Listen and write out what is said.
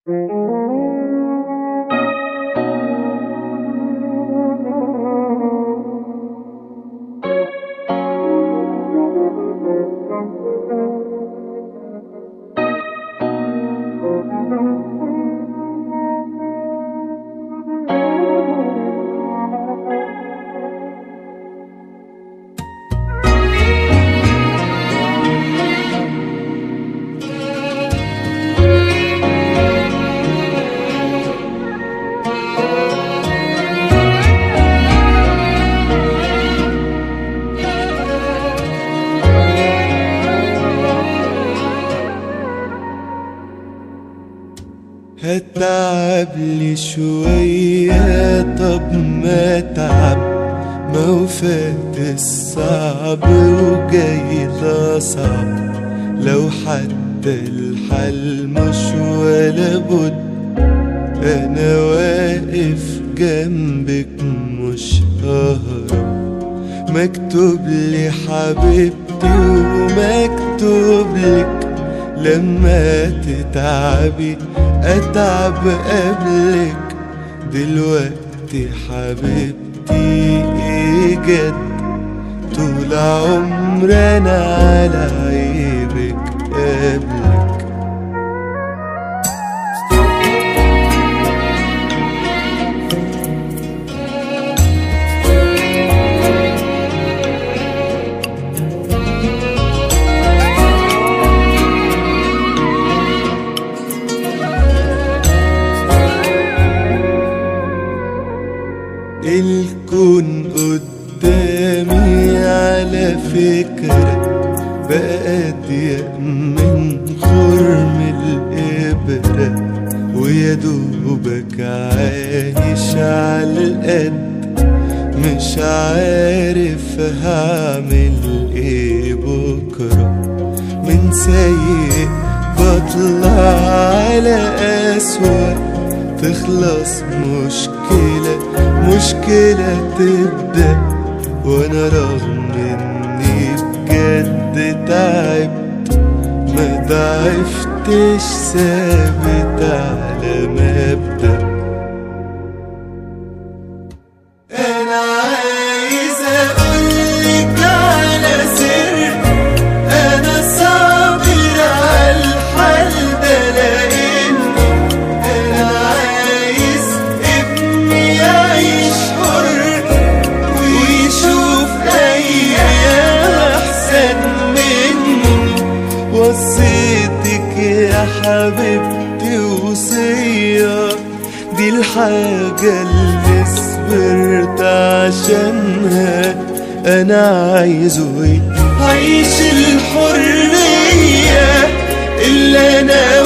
هتعب لي شوية طب ما تعب ما وفات الصعب وجاي الأصعب لو حتى الحل مش ولا بد أنا واقف جنبك مش ههرب مكتوب لي حبيبتي ومكتوب لك لما تتعبي اتعب قبلك دلوقتي حبيبتي ايه جد طول عمر انا على عيبك قبلك الكون قدامي على فكرة بقى أضيق من خرم الإبرة ويا دوبك عايش على القد مش عارف هعمل ايه بكرة من سيء بطلع على أسوأ تخلص مشكلة مشكلة تبدأ وانا رغم اني بجد تعبت ما ضعفتش ثابت على مبدأ انا عايز اقولك على سر انا صابر على الحال ده لاني انا عايز ابني يعيش حر ويشوف ايام احسن مني وصيتك يا حبيبتي وصيه دي الحاجة اللي صبرت عشانها أنا عايزه إيه عيش الحرية اللي أنا